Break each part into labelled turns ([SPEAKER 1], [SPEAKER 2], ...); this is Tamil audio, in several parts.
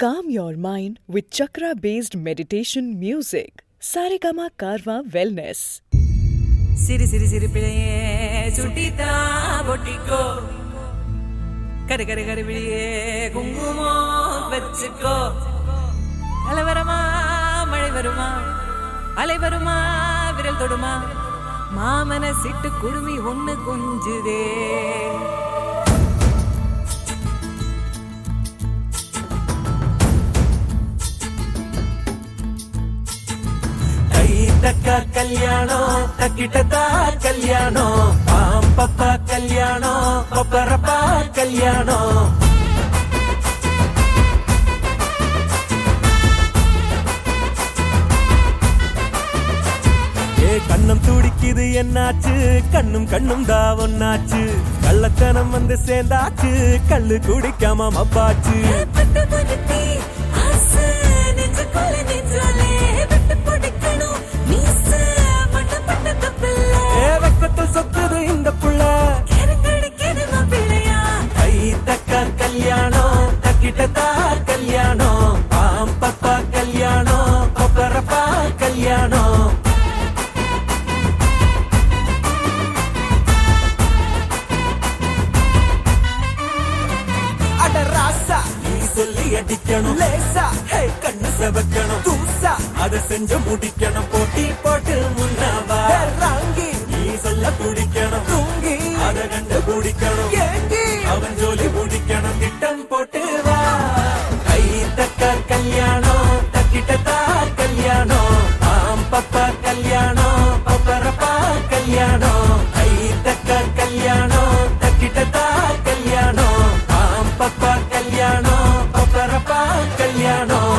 [SPEAKER 1] Calm your mind with chakra based meditation music. Saregama Karwa Wellness.
[SPEAKER 2] சிரி சிரி சிரி பிழையே சுட்டித்தா பொட்டிக்கோ கரு கரு கரு பிழையே குங்குமம் வச்சுக்கோ அலை வருமா மழை வருமா அலை வருமா விரல் தொடுமா மாமன சிட்டு குடுமி ஒண்ணு கொஞ்சுதே
[SPEAKER 3] கை தக்கா கல்யாணம் தக்கிட்டதா கல்யாணம் பாம் பப்பா கல்யாணம் பப்பரப்பா கல்யாணம் ஏ கண்ணம் துடிக்குது என்னாச்சு கண்ணும் கண்ணும் தான் ஒன்னாச்சு கள்ளத்தனம் வந்து சேர்ந்தாச்சு கள்ளு குடிக்காம மப்பாச்சு
[SPEAKER 2] பட்டு படுத்தி ஆசை நெஞ்சுக்குள்ள நெஞ்சாலே விட்டு பிடிக்கணும் மீச மட்டும் பட்டு தப்பில்ல
[SPEAKER 3] ஏ வெக்கத்தில் சொத்துது இந்த புள்ள
[SPEAKER 2] கருங்கடிக்கிறது மாப்பிள்ளையா
[SPEAKER 3] கை தக்க கல்யாணம் தக்கிட்டதா கல்யாணம் பாம் பப்பா கல்யாணம் பப்பரப்பா கல்யாணம் அட ராசா நீ சொல்லி அடிக்கணும் லேசா ஹே கண்ணு செவக்கணும் தூசா அத செஞ்சு முடிக்கணும் போட்டி போட்டு முன்னவா ராங்கி நீ சொல்ல பிடிக்கணும் தூங்கி அத கண்டு பிடிக்கணும் ஏங்கி அவன் ஜோலி முடிக்கணும் திட்டம் போட்டு வா கை தக்க கல்யாணம் தக்கிட்டதா கல்யாணம் ஆம் பப்பா கல்யாணம் பப்பரப்பா கல்யாணம் கை தக்க கல்யாணம் தக்கிட்டதா கல்யாணம் ஆம் பப்பா கல்யாணம் பப்பரப்பா கல்யாணம்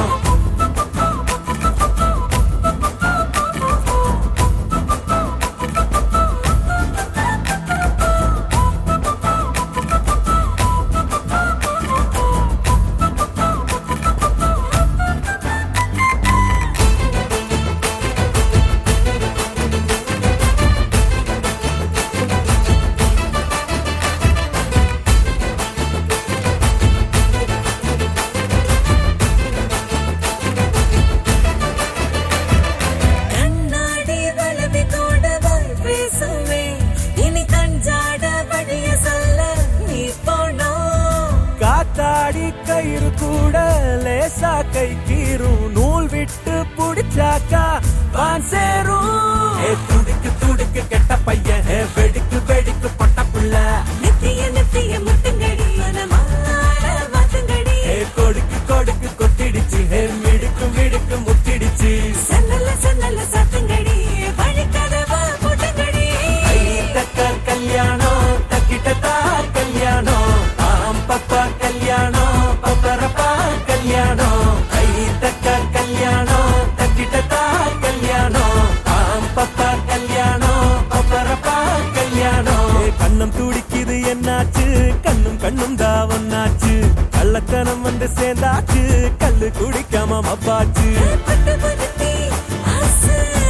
[SPEAKER 2] கண்ணாடி வளவி தோடவாய் பேசுவே இனி கஞ்சாட வழிய சொல்ல நீ போனோம்
[SPEAKER 3] காத்தாடி கயிறு கூட லேசா கை கீரும் நூல் விட்டு புடிச்சாக்கா வான் சேரும் ஏ துடிக்கு துடிக்கு கெட்ட பையன் ஏ வெடிக்கு வெடிக்கு பட்ட புள்ள
[SPEAKER 2] நித்திய நித்திய முட்டுங்கடி மனமாற மாத்துங்கடி
[SPEAKER 3] ஏ கொடுக்கு கொடுக்கு கொத்திடுச்சு ஏ மிடுக்கு மிடுக்கு முத்திடுச்சு
[SPEAKER 2] சன்னல சன்னல சாத்துங்கடி வழிக்கதவா போட்டுங்கடி
[SPEAKER 3] கை தக்க கல்யாணம் தக்கிட்டதா கல்யாணம் ஆம் பப்பா கல்யாணம் பப்பரப்பா கல்யாணம் கை தக்க கல்யாணம் தக்கிட்டதா கல்யாணம் ஆம் பப்பா கல்யாணம் பப்பரப்பா கல்யாணம் ஏ, கண்ணம் துடிக்குது என்னாச்சு கண்ணும் கண்ணும் தான் ஒன்னாச்சு கள்ளத்தனம் வந்து சேர்ந்தாச்சு கல்லு குடிக்காம மப்பாச்சு
[SPEAKER 2] பட்டு படுத்தி ஆசை